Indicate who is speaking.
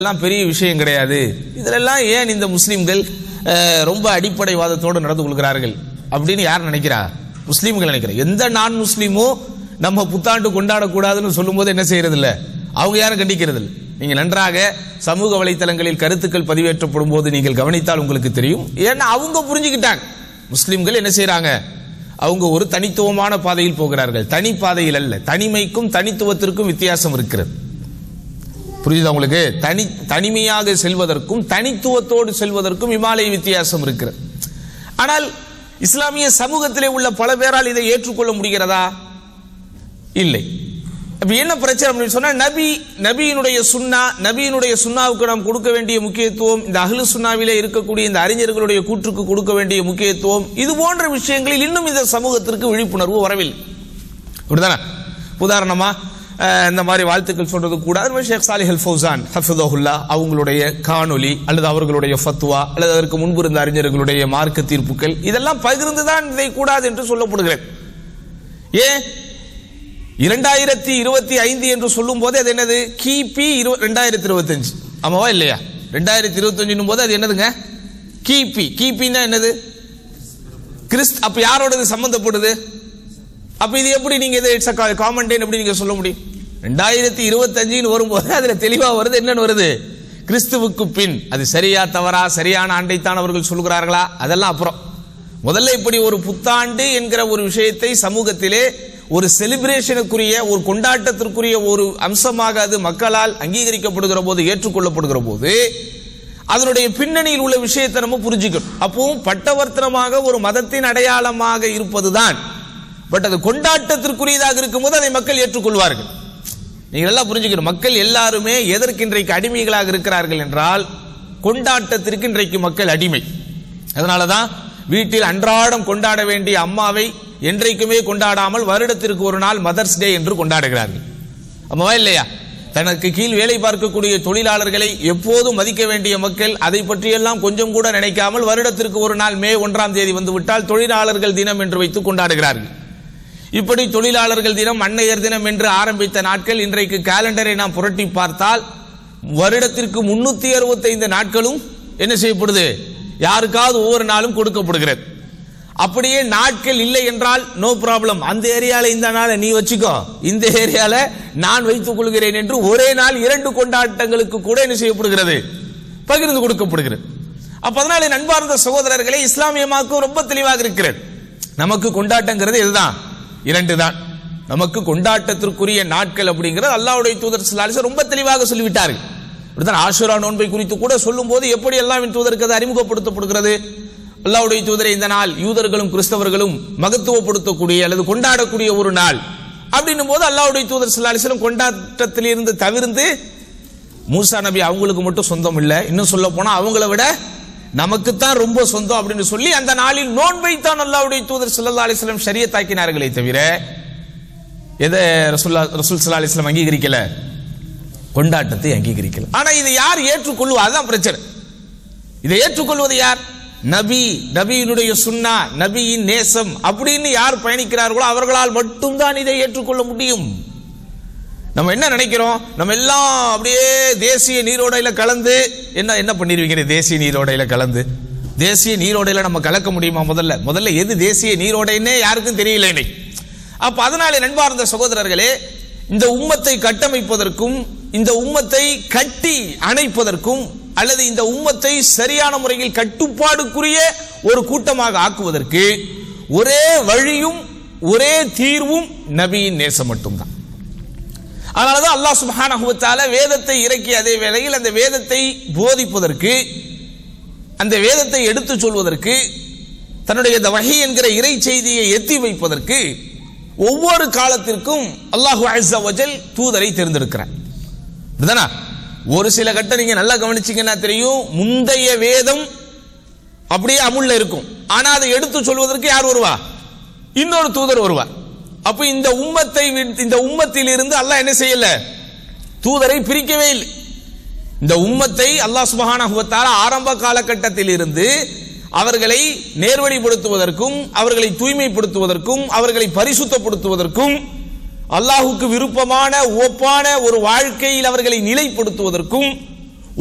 Speaker 1: எல்லாம் பெரிய விஷயம் கிடையாது இதிலெல்லாம் ஏன் இந்த முஸ்லிம்கள் அஹ், ரொம்ப அடிப்படைவாதத்தோடு நடந்து கொள்கிறார்கள் அப்படின்னு யார் நினைக்கிறா முஸ்லீம்கள் நினைக்கிறா எந்த நான் முஸ்லீமோ நம்ம புத்தாண்டு கொண்டாடக்கூடாதுன்னு சொல்லும்போது என்ன செய்யறது இல்ல அவங்க யாரும் கண்டிக்கிறது இல்ல நீங்க நன்றாக சமூக வலைத்தளங்களில் கருத்துக்கள் பதிவேற்றப்படும் போது நீங்கள் கவனித்தால் உங்களுக்கு தெரியும் ஏன்னா அவங்க புரிஞ்சுக்கிட்டாங்க முஸ்லிம்கள் என்ன செய்றாங்க அவங்க ஒரு தனித்துவமான பாதையில் போகிறார்கள் தனி பாதையில் அல்ல தனிமைக்கும் தனித்துவத்திற்கும் வித்தியாசம் இருக்கிறது புரியுதா உங்களுக்கு தனி தனிமையாக செல்வதற்கும் தனித்துவத்தோடு செல்வதற்கும் இமாலய வித்தியாசம் இருக்கிறது ஆனால் இஸ்லாமிய சமூகத்திலே உள்ள பல பேரால் இதை ஏற்றுக்கொள்ள முடிகிறதா இல்லை அப்ப என்ன பிரச்சனை அப்படின்னு சொன்னா நபி நபியினுடைய சுன்னா நபியினுடைய சுன்னாவுக்கு நாம் கொடுக்க வேண்டிய முக்கியத்துவம் இந்த அஹ்லு சுன்னாவிலே இருக்கக்கூடிய இந்த அறிஞர்களுடைய கூற்றுக்கு கொடுக்க வேண்டிய முக்கியத்துவம் இது போன்ற விஷயங்களில் இன்னும் இந்த சமூகத்திற்கு விழிப்புணர்வு வரவில்லை அப்படிதானே உதாரணமா அஹ், இந்த மாதிரி வாழ்த்துக்கள் சொல்றது கூட அது மாதிரி ஷேக் சாலிஹ் அல் ஃபௌசான் ஹஃபிதஹுல்லா அவங்களுடைய காணொலி அல்லது அவர்களுடைய ஃபத்வா அல்லது அதற்கு முன்பு இருந்த அறிஞர்களுடைய மார்க்க தீர்ப்புகள் இதெல்லாம் பகிர்ந்துதான் இதை கூடாது என்று சொல்லப்படுகிறது ஏன் இரண்டாயிரத்தி இருபத்தி ஐந்து என்று சொல்லும் போது அது என்னது கிபி ரெண்டாயிரத்தி இருபத்தஞ்சு ஆமாவா இல்லையா ரெண்டாயிரத்தி இருபத்தஞ்சுன்னும் போது அது என்னதுங்க கிபி கிபின்னா என்னது கிறிஸ்த் அப்ப யாரோடது சம்பந்தப்படுது அப்ப இது எப்படி நீங்க இதை இட்ஸ் காமன் எப்படி நீங்க சொல்ல முடியும் ரெண்டாயிரத்தி இருபத்தஞ்சுன்னு வரும்போது அதுல தெளிவா வருது என்னன்னு வருது கிறிஸ்துவுக்கு பின் அது சரியா தவறா சரியான ஆண்டைத்தான் அவர்கள் சொல்கிறார்களா அதெல்லாம் அப்புறம் முதல்ல இப்படி ஒரு புத்தாண்டு என்கிற ஒரு விஷயத்தை சமூகத்திலே ஒரு செலிப்ரேஷனுக்குரிய ஒரு கொண்டாட்டத்திற்குரிய ஒரு அம்சமாக அது மக்களால் அங்கீகரிக்கப்படுகிற போது ஏற்றுக்கொள்ளப்படுகிற போது அதனுடைய பின்னணியில் உள்ள விஷயத்தை நம்ம புரிஞ்சுக்கணும் அப்பவும் பட்டவர்த்தனமாக ஒரு மதத்தின் அடையாளமாக இருப்பதுதான் பட் அது கொண்டாட்டத்திற்குரியதாக இருக்கும்போது அதை மக்கள் ஏற்றுக்கொள்வார்கள் நீங்கள் எல்லாம் புரிஞ்சுக்கணும் மக்கள் எல்லாருமே எதற்கு இன்றைக்கு அடிமைகளாக இருக்கிறார்கள் என்றால் கொண்டாட்டத்திற்கு இன்றைக்கு மக்கள் அடிமை அதனால தான் வீட்டில் அன்றாடம் கொண்டாட வேண்டிய அம்மாவை என்றைக்குமே கொண்டாடாமல் வருடத்திற்கு ஒரு நாள் மதர்ஸ் டே என்று கொண்டாடுகிறார்கள் அம்மாவா இல்லையா தனக்கு கீழ் வேலை பார்க்கக்கூடிய தொழிலாளர்களை எப்போதும் மதிக்க வேண்டிய மக்கள் அதை பற்றியெல்லாம் கொஞ்சம் கூட நினைக்காமல் வருடத்திற்கு ஒரு நாள் மே ஒன்றாம் தேதி வந்து விட்டால் தொழிலாளர்கள் தினம் என்று வைத்து கொண்டாடுகிறார்கள் இப்படி தொழிலாளர்கள் தினம் அன்னையர் தினம் என்று ஆரம்பித்த நாட்கள் இன்றைக்கு காலண்டரை நாம் புரட்டி பார்த்தால் வருடத்திற்கு முன்னூத்தி அறுபத்தைந்து நாட்களும் என்ன செய்யப்படுது யாருக்காவது ஒவ்வொரு நாளும் கொடுக்கப்படுகிறது அப்படியே நாட்கள் இல்லை என்றால் நோ ப்ராப்ளம் அந்த ஏரியால இந்த நாளை நீ வச்சுக்கோ இந்த ஏரியால நான் வைத்துக் கொள்கிறேன் என்று ஒரே நாள் இரண்டு கொண்டாட்டங்களுக்கு கூட என்ன செய்யப்படுகிறது பகிர்ந்து கொடுக்கப்படுகிறது அப்ப அதனால நண்பார்ந்த சகோதரர்களே இஸ்லாமியமாக்கும் ரொம்ப தெளிவாக இருக்கிறது நமக்கு கொண்டாட்டங்கிறது இதுதான் இரண்டு தான் நமக்கு கொண்டாட்டத்திற்குரிய நாட்கள் அப்படிங்கிறது அல்லாஹ்வுடைய தூதர் ஸல்லல்லாஹு ரொம்ப தெளிவாக சொல்லிவிட்டார்கள் இப்படிதான் ஆஷுரா நோன்பை குறித்து கூட சொல்லும்போது எப்படி அல்லாஹ்வின் தூதருக்கு அது அறிமுகப்படுத்தப்படுகிறது அல்லாஹ்வுடைய தூதரை இந்த நாள் யூதர்களும் கிறிஸ்தவர்களும் மகத்துவப்படுத்தக்கூடிய அல்லது கொண்டாடக்கூடிய ஒரு நாள் அப்படின்னும் போது அல்லாஹ்வுடைய தூதர் ஸல்லல்லாஹு அலைஹி வஸல்லம் கொண்டாட்டத்திலிருந்து தவிர்த்து மூசா நபி அவங்களுக்கு மட்டும் சொந்தம் இல்ல இன்னும் சொல்ல போனா அவங்கள விட நமக்குத்தான் ரொம்ப சொந்தம் அப்படின்னு சொல்லி அந்த நாளில் நோன்பை தான் அல்லாஹ்வுடைய தூதர் ஸல்லல்லாஹு அலைஹி வஸல்லம் ஷரியத்தாக்கினார்களே தவிர எதை ரசூல்லா ரசூல் ஸல்லல்லாஹு அலைஹி வஸல்லம் அங்கீகரிக்கல கொண்டாட்டத்தை அங்கீகரிக்கல ஆனா இதை யார் ஏற்றுக்கொள்வா அதுதான் பிரச்சனை இதை ஏற்றுக்கொள்வது யார் நபி நபியினுடைய சுன்னா நபியின் நேசம் அப்படின்னு யார் பயணிக்கிறார்களோ அவர்களால் மட்டும்தான் இதை ஏற்றுக்கொள்ள முடியும் நம்ம என்ன நினைக்கிறோம் நம்ம எல்லாம் அப்படியே தேசிய நீரோடையில கலந்து என்ன என்ன பண்ணிருவீங்க தேசிய நீரோடையில கலந்து தேசிய நீரோடையில நம்ம கலக்க முடியுமா முதல்ல முதல்ல எது தேசிய நீரோடைன்னே யாருக்கும் தெரியல இன்னைக்கு அப்ப அதனாலே நண்பார்ந்த சகோதரர்களே இந்த உம்மத்தை கட்டமைப்பதற்கும் இந்த உம்மத்தை கட்டி அணைப்பதற்கும் அல்லது இந்த உம்மத்தை சரியான முறையில் கட்டுப்பாடுக்குரிய ஒரு கூட்டமாக ஆக்குவதற்கு ஒரே வழியும் ஒரே தீர்வும் நபியின் நேசம் மட்டும்தான் அதனாலதான் அல்லாஹ் சுப்ஹானஹு வ தஆலா வேதத்தை இறக்கிய அதே வேளையில் அந்த வேதத்தை போதிப்பதற்கு அந்த வேதத்தை எடுத்துச் சொல்வதற்கு தன்னுடைய இந்த வஹி என்கிற இறை செய்தியை எத்தி வைப்பதற்கு ஒவ்வொரு காலத்திற்கும் அல்லாஹு அஸ்ஸ வஜல் தூதரை தேர்ந்தெடுக்கிறார் இதுதானா ஒரு சில கட்டம் நீங்க நல்லா கவனிச்சீங்கன்னா தெரியும் முந்தைய வேதம் அப்படியே அமுல்ல இருக்கும் ஆனா அதை எடுத்து சொல்வதற்கு யார் வருவா இன்னொரு தூதர் வருவார் அப்ப இந்த உம்மத்தை விட்டு- இந்த உம்மத்தில் இருந்து அல்லாஹ் என்ன செய்யல தூதரை பிரிக்கவே இல்லை இந்த உம்மத்தை அல்லாஹ் சுப்ஹானஹு வ தஆலா ஆரம்ப காலகட்டத்தில் இருந்து அவர்களை நேர்வழிப்படுத்துவதற்கும் அவர்களை தூய்மைப்படுத்துவதற்கும் அவர்களை பரிசுத்தப்படுத்துவதற்கும் அல்லாஹுக்கு விருப்பமான ஒப்பான ஒரு வாழ்க்கையில் அவர்களை நிலைப்படுத்துவதற்கும்